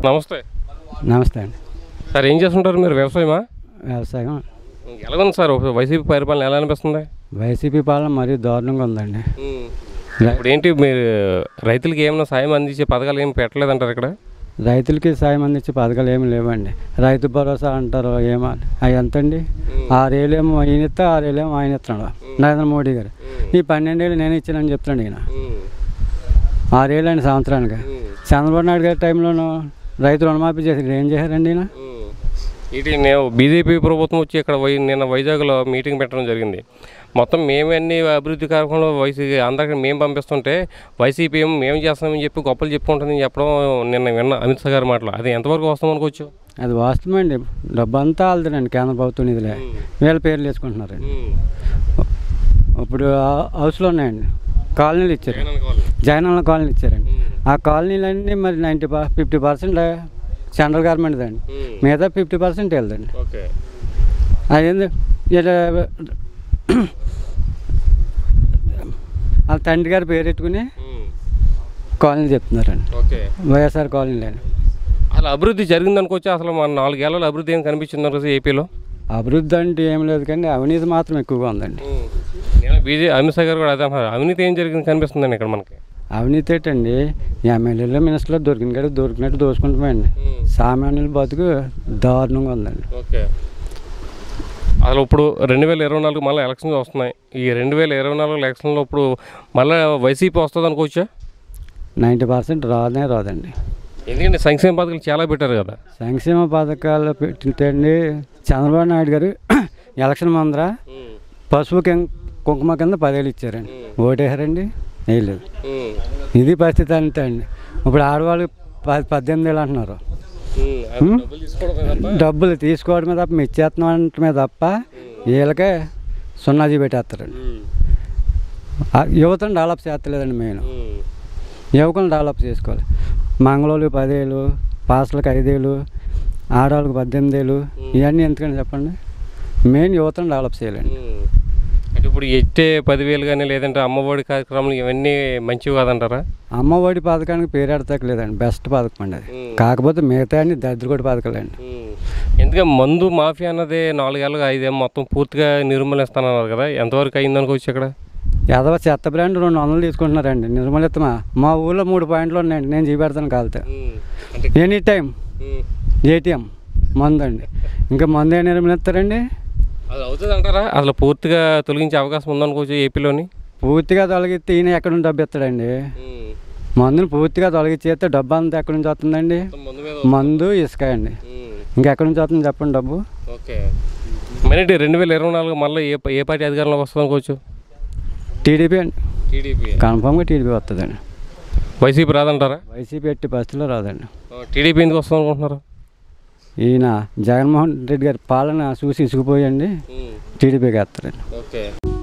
నమస్తే నమస్తే అండి సార్ ఏం చేస్తుంటారు మీరు వ్యవసాయమా వ్యవసాయం ఎలా ఉంది సార్ వైసీపీ పరిపాలన ఎలా అనిపిస్తుంది వైసీపీ పాలన మరీ దారుణంగా ఉందండి ఇప్పుడు ఏంటి మీరు రైతులకి ఏమైనా సాయం అందించే పథకాలు ఏమి పెట్టలేదంటారు ఇక్కడ రైతులకి సాయం అందించే పథకాలు ఏమి లేవండి రైతు భరోసా అంటారు ఏమో అవి ఎంతండి ఆరేళ్ళేమో ఈయన ఇస్తే ఆరేళ్ళేమో ఆయన ఇస్తున్నాడు నరేంద్ర మోడీ గారు ఈ పన్నెండేళ్ళు నేను ఇచ్చానని చెప్తున్నాడు ఈయన ఆరేళ్ళు అండి సంవత్సరానికి చంద్రబాబు నాయుడు గారి టైంలోనూ రైతు రుణమాఫీ చేసి ఏం చేశారండి ఈయన ఇటు నేను బీజేపీ ప్రభుత్వం వచ్చి ఇక్కడ వై నిన్న వైజాగ్లో మీటింగ్ పెట్టడం జరిగింది మొత్తం మేమన్నీ అభివృద్ధి కార్యక్రమంలో వైసీపీ అందరికీ మేము పంపిస్తుంటే వైసీపీ ఏమో మేము చేస్తామని చెప్పి గొప్పలు చెప్పుకుంటుందని చెప్పడం నిన్న విన్న అమిత్ షా గారి మాటలు అది ఎంతవరకు వస్తాం అనుకోవచ్చు అది వాస్తవమండి డబ్బు అంతా వెళ్తుందండి కేంద్ర ప్రభుత్వం నిధులే వీళ్ళ పేర్లు వేసుకుంటున్నారండి ఇప్పుడు ఆ- హౌస్లో ఉన్నాయండి కాలనీలు ఇచ్చారు జగనన్న కాలనీ ఇచ్చారండి ఆ కాలనీలన్నీ మరి ninety fifty percent central government అండి మిగతా ఫిఫ్టీ పర్సెంట్ వెళ్దండి ఓకే అదేంది ఇలా వాళ్ళ తండ్రి గారి పేరు పెట్టుకుని కాలనీ చెప్తున్నారండి ఓకే వైఎస్ఆర్ కాలనీలో అసలు అభివృద్ధి జరిగింది అనుకోవచ్చు అసలు మన నాలుగేళ్లలో అభివృద్ధి ఏం కనిపించింది అనుకోవచ్చు ఏపీలో అభివృద్ధి అంటే ఏం లేదు కానీ అవినీతి మాత్రం ఎక్కువగా ఉందండి నేను బీజే అమిత్ షా గారు కూడా అదే అంటున్నారు. అవినీతి ఏం జరిగింది కనిపిస్తుందండి ఇక్కడ మనకి అవినీతి ఏంటండి ఎమ్మెల్యేలు మినిస్టర్లు దొరికిన కాడ దొరికినట్టు దోచుకుంటామండి సామాన్యుల బతుకు దారుణంగా ఉందండి ఓకే అసలు ఇప్పుడు రెండు వేల ఇరవై నాలుగు మళ్ళీ ఎలక్షన్స్ వస్తున్నాయి ఈ రెండు వేల ఇరవై నాలుగు ఎలక్షన్లో ఇప్పుడు మళ్ళీ వైసీపీ వస్తుంది అనుకోవచ్చా నైంటీ పర్సెంట్ రాదే రాదండి ఎందుకంటే సంక్షేమ పథకాలు చాలా పెట్టారు కదా సంక్షేమ పథకాలు పెట్టింటండి చంద్రబాబు నాయుడు గారు ఎలక్షన్ ముందర పసుపు కింద కుంకుమ కింద పదేళ్ళు ఇచ్చారండి ఓటేసారండి వేయలేదు ఇది పరిస్థితి అంతే అండి ఇప్పుడు ఆడవాళ్ళు పది పద్దెనిమిది ఏళ్ళు అంటున్నారు డబ్బులు తీసుకోవడమే తప్ప మెచ్చేస్తున్నాం అంటమే తప్ప వీళ్ళకే సున్నాజీ పెట్టేస్తారండి ఆ యువతను డెవలప్ చేస్తలేదండి మెయిన్ యువకులను డెవలప్ చేసుకోవాలి మంగళూరు పదేళ్ళు పాసలకు ఐదేళ్ళు ఆడవాళ్ళకి పద్దెనిమిది ఏళ్ళు ఇవన్నీ ఎందుకని చెప్పండి మెయిన్ యువతను డెవలప్ చేయాలండి అంటే ఇప్పుడు ఎట్టే పదివేలు కానీ లేదంటే అమ్మఒడి కార్యక్రమాలు ఇవన్నీ మంచివి కాదంటారా అమ్మఒడి పథకానికి పేరెడతలేదండి బెస్ట్ పథకం అండి అది కాకపోతే మిగతా అన్ని దరిద్రకొడి పథకాలండి ఎందుకంటే మందు మాఫియా అన్నది నాలుగేళ్ళగా ఐదేమో మొత్తం పూర్తిగా నిర్మూలిస్తానన్నారు కదా ఎంతవరకు అయింది అనుకోవచ్చు ఇక్కడ ఎదవ చెత్త బ్రాండ్ రెండు వందలు తీసుకుంటున్నారండి నిర్మలితమా మా ఊళ్ళో మూడు పాయింట్లు ఉన్నాయండి నేను చూపెడతాను కాలితే అంటే ఎనీ టైం ఏటీఎం మందు అండి ఇంకా మందు ఏ నిర్మలిస్తారండి అది అవుతుంది అంటారా అసలు పూర్తిగా తొలగించే అవకాశం ఉందనుకోవచ్చు ఏపీలోని పూర్తిగా తొలగిస్తే ఈయన ఎక్కడి నుంచి డబ్బు ఇస్తాడండి మందుని పూర్తిగా తొలగిచ్చేస్తే డబ్బు అంతా ఎక్కడి నుంచి వస్తుందండి మందు మీద మందు ఇసుక అండి ఇంకెక్కడి నుంచి వస్తుంది చెప్పండి డబ్బు ఓకే మరి రెండు వేల ఇరవై నాలుగు మళ్ళీ ఏ ఏ పార్టీ అధికారంలోకి వస్తుంది అనుకోవచ్చు టీడీపీ అండి టీడీపీ కన్ఫామ్గా టీడీపీ వస్తుందండి వైసీపీ రాదంటారా వైసీపీ ఎట్టి పరిస్థితిలో రాదండి టీడీపీ ఎందుకు వస్తుంది అనుకుంటున్నారు ఈయన జగన్మోహన్ రెడ్డి గారి పాలన చూసి ఇసుకుపోయండి టీడీపీకి వేస్తారండి ఓకే